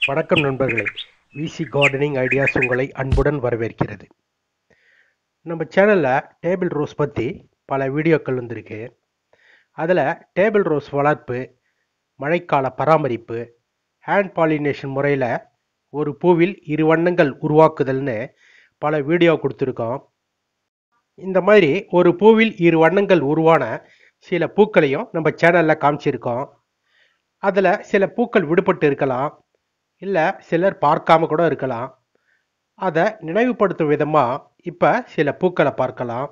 வணக்கம் நண்பர்களே விசி gardening ideas உங்களை அன்புடன் வரவேற்கிறது நம்ம சேனலில் டேபிள் ரோஸ் பற்றி பல வீடியோக்கள் வந்திருக்கு அதில் டேபிள் ரோஸ் வளர்ப்பு மழைக்கால பராமரிப்பு ஹேண்ட் பாலினேஷன் முறையில் ஒரு பூவில் இரு வண்ணங்கள் உருவாக்குதல்னு பல வீடியோ கொடுத்துருக்கோம் இந்த மாதிரி ஒரு பூவில் இரு வண்ணங்கள் உருவான சில பூக்களையும் நம்ம சேனலில் காமிச்சிருக்கோம் அதில் சில பூக்கள் விடுபட்டு இருக்கலாம் இல்லை சிலர் பார்க்காம கூட இருக்கலாம் அதை நினைவுபடுத்தும் விதமாக இப்போ சில பூக்களை பார்க்கலாம்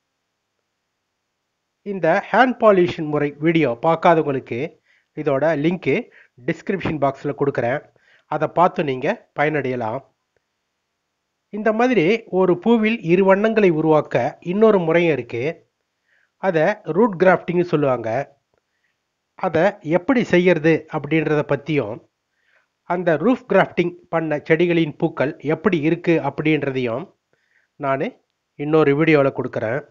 இந்த ஹேண்ட் பாலிஷன் முறை வீடியோ பார்க்காதவங்களுக்கு இதோட லிங்க்கு டிஸ்கிரிப்ஷன் பாக்ஸில் கொடுக்குறேன் அதை பார்த்து நீங்கள் பயனடையலாம் இந்த மாதிரி ஒரு பூவில் இரு வண்ணங்களை உருவாக்க இன்னொரு முறையும் இருக்குது அதை ரூட் கிராஃப்டிங்னு சொல்லுவாங்க அதை எப்படி செய்யறது அப்படின்றத பற்றியும் அந்த ரூஃப் கிராஃப்டிங் பண்ண செடிகளின் பூக்கள் எப்படி இருக்கு அப்படின்றதையும் நான் இன்னொரு வீடியோவில் கொடுக்குறேன்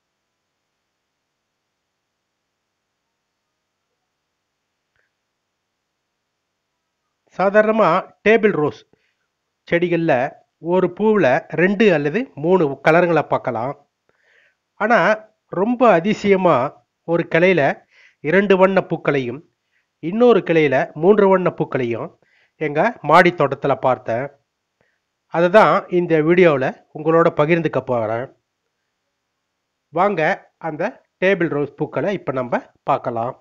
சாதாரணமாக டேபிள் ரோஸ் செடிகளில் ஒரு பூவில் ரெண்டு அல்லது மூணு கலருங்களை பார்க்கலாம் ஆனால் ரொம்ப அதிசயமாக ஒரு கிளையில் இரண்டு வண்ண பூக்களையும் இன்னொரு கிளையில் மூன்று வண்ண பூக்களையும் எங்கள் மாடி தோட்டத்தில் பார்த்தேன் அதை தான் இந்த வீடியோவில் உங்களோட பகிர்ந்துக்க போகிறேன் வாங்க அந்த டேபிள் ரோஸ் பூக்களை இப்போ நம்ம பார்க்கலாம்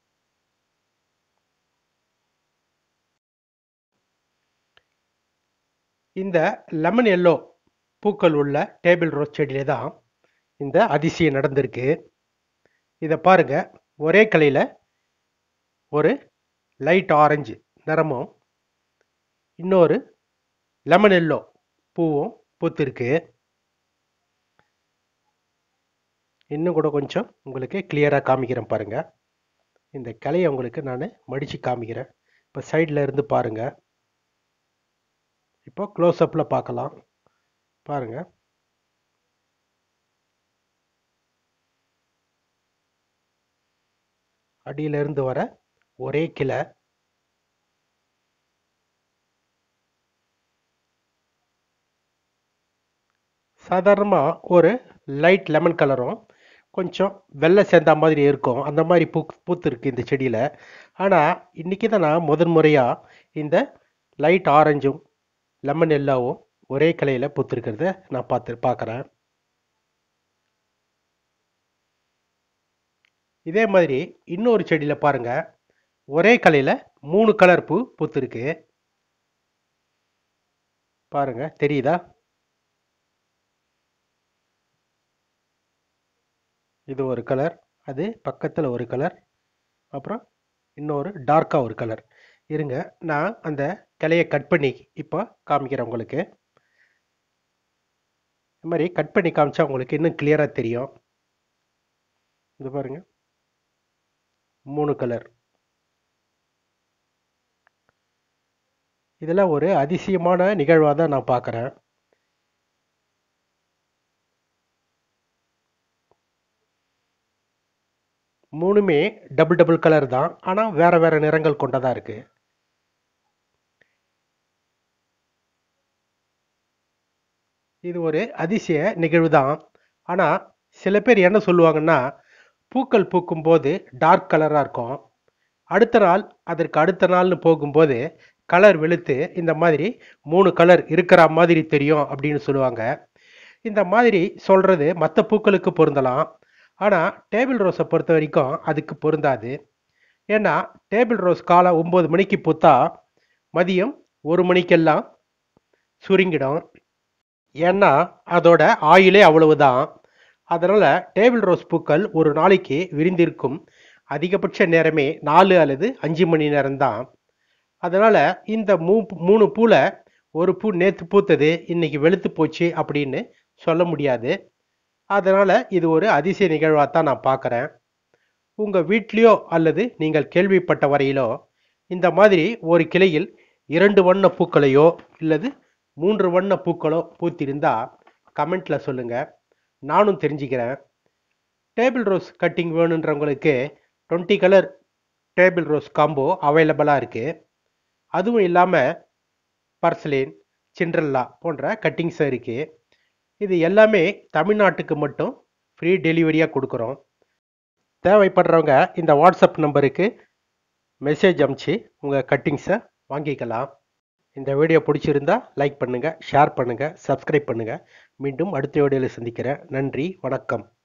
இந்த லெமன் எல்லோ பூக்கள் உள்ள டேபிள் ரோஸ் செடியிலே தான் இந்த அதிசயம் நடந்திருக்கு இதை பாருங்க ஒரே கலையில் ஒரு லைட் ஆரஞ்சு நிறமும் இன்னொரு லெமன் எல்லோ பூவும் பூத்திருக்கு இன்னும் கூட கொஞ்சம் உங்களுக்கு கிளியராக காமிக்கிறேன் பாருங்க இந்த கிளையை உங்களுக்கு நான் மடித்து காமிக்கிறேன் இப்போ சைடில் இருந்து பாருங்க இப்போ க்ளோஸ்அப்பில் பார்க்கலாம் பாருங்க அடியிலிருந்து வர ஒரே கிளை சாதாரணமாக ஒரு லைட் லெமன் கலரும் கொஞ்சம் வெள்ளை சேர்ந்த மாதிரி இருக்கும் அந்த மாதிரி பூ பூத்துருக்கு இந்த செடியில் ஆனால் இன்றைக்கி தான் நான் முதன் முறையாக இந்த லைட் ஆரஞ்சும் லெமன் எல்லோவும் ஒரே கிளையில் பூத்துருக்கிறத நான் பார்த்து பார்க்குறேன் இதே மாதிரி இன்னொரு செடியில் பாருங்க ஒரே கலையில் மூணு கலர் பூ பூத்துருக்கு பாருங்க தெரியுதா இது ஒரு கலர் அது பக்கத்தில் ஒரு கலர் அப்புறம் இன்னொரு டார்க்காக ஒரு கலர் இருங்க நான் அந்த கிளையை கட் பண்ணி இப்போ காமிக்கிறேன் உங்களுக்கு இந்த மாதிரி கட் பண்ணி காமிச்சா உங்களுக்கு இன்னும் கிளியராக தெரியும் இது பாருங்க மூணு கலர் இதெல்லாம் ஒரு அதிசயமான நிகழ்வாக தான் நான் பார்க்குறேன் மூணுமே டபுள் டபுள் கலர் தான் ஆனால் வேற வேற நிறங்கள் கொண்டதாக இருக்கு இது ஒரு அதிசய நிகழ்வு தான் ஆனால் சில பேர் என்ன சொல்லுவாங்கன்னா பூக்கள் பூக்கும் போது டார்க் கலராக இருக்கும் அடுத்த நாள் அதற்கு அடுத்த நாள்னு போகும்போது கலர் வெளுத்து இந்த மாதிரி மூணு கலர் இருக்கிற மாதிரி தெரியும் அப்படின்னு சொல்லுவாங்க இந்த மாதிரி சொல்கிறது மற்ற பூக்களுக்கு பொருந்தலாம் ஆனால் டேபிள் ரோஸை பொறுத்த வரைக்கும் அதுக்கு பொருந்தாது ஏன்னா டேபிள் ரோஸ் காலை ஒம்பது மணிக்கு பூத்தா மதியம் ஒரு மணிக்கெல்லாம் சுருங்கிடும் ஏன்னா அதோட ஆயிலே அவ்வளவுதான் அதனால் டேபிள் ரோஸ் பூக்கள் ஒரு நாளைக்கு விரிந்திருக்கும் அதிகபட்ச நேரமே நாலு அல்லது அஞ்சு மணி நேரம்தான் அதனால் இந்த மூ மூணு பூவில் ஒரு பூ நேற்று பூத்தது இன்னைக்கு வெளுத்து போச்சு அப்படின்னு சொல்ல முடியாது அதனால் இது ஒரு அதிசய நிகழ்வாக தான் நான் பார்க்குறேன் உங்கள் வீட்லேயோ அல்லது நீங்கள் கேள்விப்பட்ட வரையிலோ இந்த மாதிரி ஒரு கிளையில் இரண்டு வண்ண பூக்களையோ இல்லது மூன்று வண்ண பூக்களோ பூத்திருந்தா கமெண்ட்டில் சொல்லுங்கள் நானும் தெரிஞ்சுக்கிறேன் டேபிள் ரோஸ் கட்டிங் வேணுன்றவங்களுக்கு twenty colour table rose combo அவைலபிளாக இருக்குது அதுவும் இல்லாமல் பர்சலின் சிண்ட்ரல்லா போன்ற கட்டிங்ஸும் இருக்குது இது எல்லாமே தமிழ்நாட்டுக்கு மட்டும் ஃப்ரீ டெலிவரியாக கொடுக்குறோம் தேவைப்படுறவங்க இந்த வாட்ஸ்அப் நம்பருக்கு மெசேஜ் அமுச்சு உங்கள் கட்டிங்ஸை வாங்கிக்கலாம் இந்த வீடியோ பிடிச்சிருந்தா லைக் பண்ணுங்கள் ஷேர் பண்ணுங்கள் சப்ஸ்கிரைப் பண்ணுங்கள் மீண்டும் அடுத்த வீடியோவில் சந்திக்கிறேன் நன்றி வணக்கம்